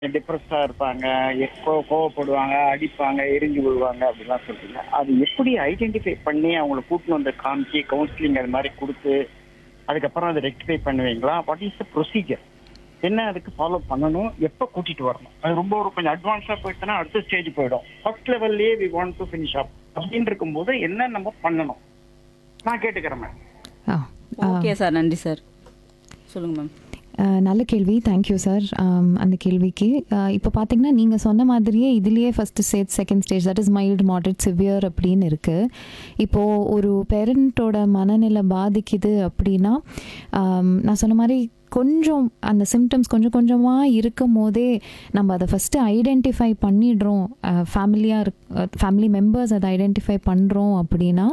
டிப்ரெஸ்டா இருப்பாங்க கோ கோவப்படுவாங்க அடிப்பாங்க எரிஞ்சு விழுவாங்க அப்படிலாம் சொல்றீங்க அது எப்படி ஐடென்டிஃபை பண்ணி அவங்களை கூட்டின்னு வந்து காமிச்சு கவுன்சிலிங் அது மாதிரி கொடுத்து அதுக்கப்புறம் அதை ரெக்டிஃபை பண்ணுவீங்களா வாட் இஸ் த ப்ரொசீஜர் என்ன அதுக்கு ஃபாலோ பண்ணணும் எப்போ கூட்டிட்டு வரணும் அது ரொம்ப ஒரு கொஞ்சம் அட்வான்ஸா போயிட்டுனா அடுத்த ஸ்டேஜ் போயிடும் ஃபர்ஸ்ட் லெவல்லே we want to finish up அப்படின்னு இருக்கும்போது என்ன நம்ம பண்ணணும் நான் கேட்டுக்கிறேன் மேம் ஆ ஓகே சார் நன்றி சார் சொல்லுங்க மேம் அஹ், நல்ல கேள்வி தேங்க்யூ சார் அந்த கேள்விக்கு இப்போ பார்த்தீங்கன்னா நீங்கள் சொன்ன மாதிரியே இதுலேயே first stage second stage that is mild moderate severe அப்படின்னு இருக்குது இப்போது ஒரு பேரண்ட்டோட மனநிலை பாதிக்குது அப்படின்னா ஆம், நான் சொன்ன மாதிரி கொஞ்சம் அந்த சிம்டம்ஸ் கொஞ்சம் கொஞ்சமாக இருக்கும் போதே நம்ம அதை ஃபஸ்ட்டு ஐடென்டிஃபை பண்ணிடுறோம் ஃபேமிலியாக இருக் ஃபேமிலி மெம்பர்ஸ் அதை ஐடென்டிஃபை பண்ணுறோம் அப்படின்னா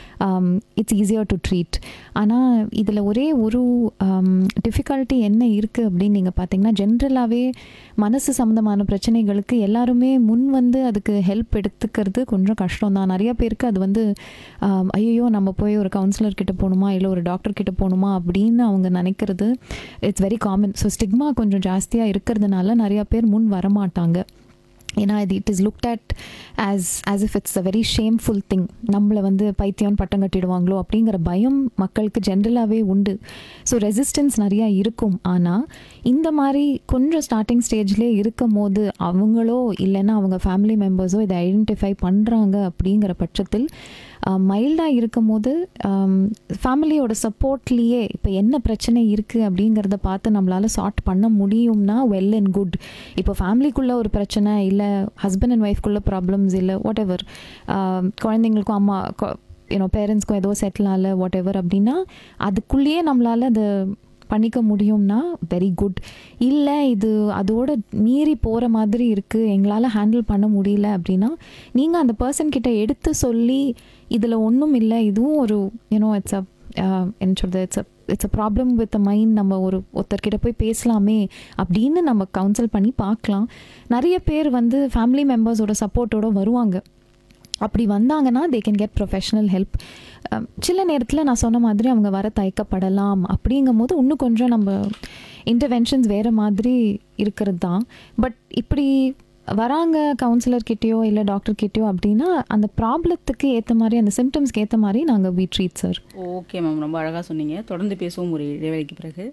இட்ஸ் ஈஸியர் டு ட்ரீட் ஆனால் இதில் ஒரே ஒரு டிஃபிகல்ட்டி என்ன இருக்குது அப்படின்னு நீங்கள் பார்த்தீங்கன்னா ஜென்ரலாகவே மனசு சம்மந்தமான பிரச்சனைகளுக்கு எல்லாருமே முன் வந்து அதுக்கு ஹெல்ப் எடுத்துக்கிறது கொஞ்சம் கஷ்டம் தான் நிறைய பேருக்கு அது வந்து ஐயோ நம்ம போய் ஒரு கவுன்சிலர் கிட்ட போகணுமா இல்லை ஒரு டாக்டர் கிட்ட போகணுமா அப்படின்னு அவங்க நினைக்கிறது it's very common so stigma கொஞ்சம் ஜாஸ்தியாக இருக்கிறதுனால நிறையா பேர் முன் வரமாட்டாங்க ஏன்னா இது it is looked at as as if it's a very shameful thing நம்மளை வந்து பைத்தியம் பட்டம் கட்டிடுவாங்களோ அப்படிங்கிற பயம் மக்களுக்கு ஜென்ரலாகவே உண்டு ஸோ ரெசிஸ்டன்ஸ் நிறையா இருக்கும் ஆனால் இந்த மாதிரி கொஞ்சம் ஸ்டார்டிங் ஸ்டேஜ்லேயே இருக்கும் போது அவங்களோ இல்லைன்னா அவங்க ஃபேமிலி மெம்பர்ஸோ இதை ஐடென்டிஃபை பண்ணுறாங்க அப்படிங்கிற பட்சத்தில் மைல்டாக இருக்கும் போது ஃபேமிலியோட சப்போர்ட்லேயே இப்போ என்ன பிரச்சனை இருக்குது அப்படிங்கிறத பார்த்து நம்மளால் சார்ட் பண்ண முடியும்னா வெல் அண்ட் குட் இப்போ ஃபேமிலிக்குள்ளே ஒரு பிரச்சனை இல்லை ஹஸ்பண்ட் அண்ட் ஒய்ஃப்குள்ளே ப்ராப்ளம்ஸ் இல்லை வாட் எவர் குழந்தைங்களுக்கும் அம்மா யூனோ பேரண்ட்ஸ்க்கும் ஏதோ செட்டில் ஆகல வாட் எவர் அப்படின்னா அதுக்குள்ளேயே நம்மளால் அதை பண்ணிக்க முடியும்னா வெரி குட் இல்லை இது அதோட மீறி போகிற மாதிரி இருக்குது எங்களால் ஹேண்டில் பண்ண முடியல அப்படின்னா நீங்கள் அந்த பர்சன் கிட்ட எடுத்து சொல்லி இதில் ஒன்றும் இல்லை இதுவும் ஒரு யூனோ இட்ஸ் அ என்ன சொல்கிறது it's a it's a problem with mind நம்ம ஒரு ஒருத்தர்கிட்ட போய் பேசலாமே அப்படின்னு நம்ம கவுன்சில் பண்ணி பார்க்கலாம் நிறைய பேர் வந்து ஃபேமிலி மெம்பர்ஸோட சப்போர்ட்டோட வருவாங்க அப்படி வந்தாங்கன்னா they can get professional help சில நேரத்தில் நான் சொன்ன மாதிரி அவங்க வர தயக்கப்படலாம் அப்படிங்கும் போது இன்னும் கொஞ்சம் நம்ம இன்டர்வென்ஷன்ஸ் வேறு மாதிரி இருக்கிறது தான் பட் இப்படி வராங்க கவுன்சிலர் கிட்டேயோ இல்லை டாக்டர் கிட்டேயோ அப்படின்னா அந்த ப்ராப்ளத்துக்கு ஏற்ற மாதிரி அந்த சிம்டம்ஸ்க்கு ஏற்ற மாதிரி நாங்கள் we treat sir okay ma'am ரொம்ப அழகாக சொன்னீங்க தொடர்ந்து பேசுவோம் ஒரு இடைவேளைக்கு பிறகு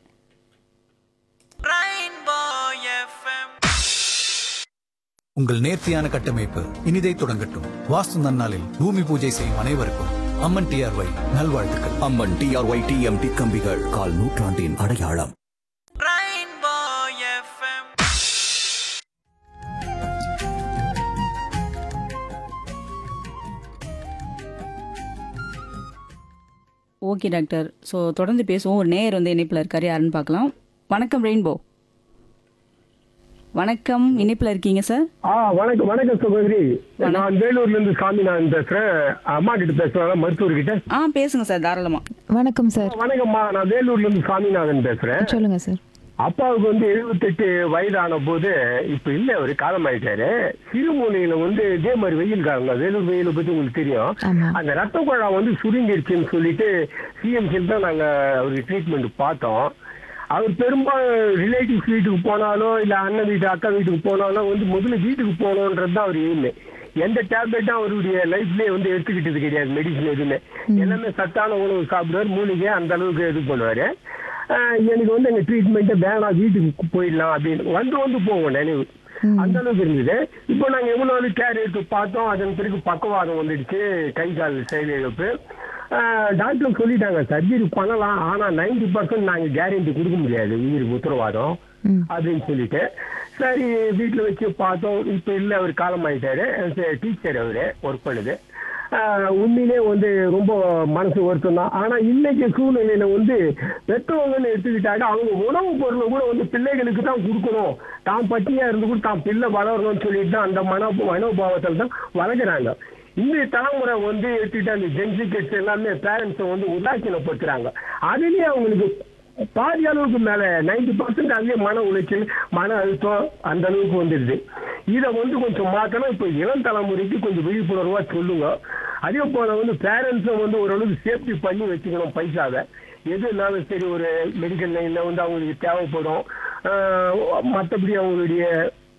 உங்கள் நேர்த்தியான கட்டமைப்பு இனிதை தொடங்கட்டும் வாஸ்து நன்னாளில் பூமி பூஜை செய்யும் அனைவருக்கும் அம்மன் டிஆர்ஒய் நல்வாழ்த்துக்கள் அம்மன் டிஆர்ஒய் டிஎம்டி கம்பிகள் கால் நூற்றாண்டின் அடையாளம் ஓகே டாக்டர் ஸோ தொடர்ந்து பேசுவோம் ஒரு நேயர் வந்து இணைப்பில் இருக்காரு யாருன்னு பார்க்கலாம் வணக்கம் ரெயின்போ வணக்கம் இணைப்பில் இருக்கீங்க சார் ஆ வணக்கம் வணக்கம் சகோதரி நான் வேலூர்ல இருந்து சாமிநாதன் பேசுறேன் அம்மா கிட்ட பேசுறேன் மருத்துவர் கிட்ட ஆ பேசுங்க சார் தாராளமாக வணக்கம் சார் வணக்கம்மா நான் வேலூர்ல இருந்து சாமிநாதன் பேசுறேன் சொல்லுங்கள் சார் அப்பாவுக்கு வந்து எழுபத்தெட்டு வயதான போது இப்ப இல்ல அவரு காலமாயிட்டாரு சிறுமூலையில வந்து இதே மாதிரி வெயில் காலம் தான் வேலூர் வெயில பத்தி உங்களுக்கு தெரியும் ஆமாம் அந்த ரத்த குழா வந்து சுருங்கிருச்சுன்னு சொல்லிட்டு சிஎம்சியில் தான் நாங்க அவருக்கு ட்ரீட்மெண்ட் பார்த்தோம் அவர் பெரும்பாலும் ரிலேட்டிவ்ஸ் வீட்டுக்கு போனாலோ இல்ல அண்ணன் வீட்டு அக்கா வீட்டுக்கு போனாலும் வந்து முதல்ல வீட்டுக்கு போகணுன்றது தான் அவர் எய்ம் எந்த டேப்லெட்டும் அவருடைய லைஃப்லயே வந்து எடுத்துக்கிட்டது கிடையாது மெடிசன் எதுவுமே எல்லாமே சத்தான உணவு சாப்பிடுவார் மூலிகை அந்த அளவுக்கு இது பண்ணுவாரு ஆஹ் எனக்கு வந்து எங்க ட்ரீட்மெண்ட்டை வேணாம் வீட்டுக்கு போயிடலாம் அப்படின்னு வந்து வந்து போவோம் நினைவு அந்த அளவுக்கு இருந்தது இப்போ நாங்க எவ்வளவு நாள் கேர் எடுத்து பார்த்தோம் அதன் பிறகு பக்கவாதம் வந்துடுச்சு கை கால் செயலிழப்பு டாக்டர் சொல்லிட்டாங்க சர்ஜரி பண்ணலாம் ஆனா நைன்டி பர்சன்ட் நாங்க கேரண்டி கொடுக்க முடியாது உயிருக்கு உத்தரவாதம் ம் அப்படின்னு சொல்லிட்டு சரி வீட்டுல வச்சு பார்த்தோம் இப்ப இல்ல அவர் காலமாயிட்டாரு டீச்சர் அவரு ஒர்க் பண்ணுது ஆஹ் உண்மையிலே வந்து ரொம்ப மனசு வருத்தம் தான் ஆனா இன்னைக்கு சூழ்நிலையில வந்து பெற்றவங்கன்னு எடுத்துக்கிட்டாங்க அவங்க உணவு பொருளை கூட வந்து பிள்ளைகளுக்கு தான் கொடுக்கணும் தான் பட்டியா இருந்து கூட தான் பிள்ளை வளரணும்னு சொல்லிட்டு தான் அந்த மனோ மனோபாவத்தில் தான் வளர்க்குறாங்க இந்த தலைமுறை வந்து எடுத்துக்கிட்டு அந்த ஜென்சிகேட்ஸ் எல்லாமே பேரண்ட்ஸை வந்து உதாசீனப்படுத்துறாங்க அதுலயே அவங்களுக்கு பாதி அளவுக்கு மேல நைன்டி பர்சன்ட் அதுலயே மன உளைச்சல் மன அழுத்தம் அந்த அளவுக்கு வந்துடுது இதை வந்து கொஞ்சம் மாத்தணும் இப்ப இளம் தலைமுறைக்கு கொஞ்சம் விழிப்புணர்வா சொல்லுங்க அதே போல வந்து பேரண்ட்ஸும் வந்து ஓரளவுக்கு சேஃப்டி பண்ணி வச்சுக்கணும் பைசாவை எதுனாலும் சரி ஒரு மெடிக்கல் லைன்ல வந்து அவங்களுக்கு தேவைப்படும் மற்றபடி அவங்களுடைய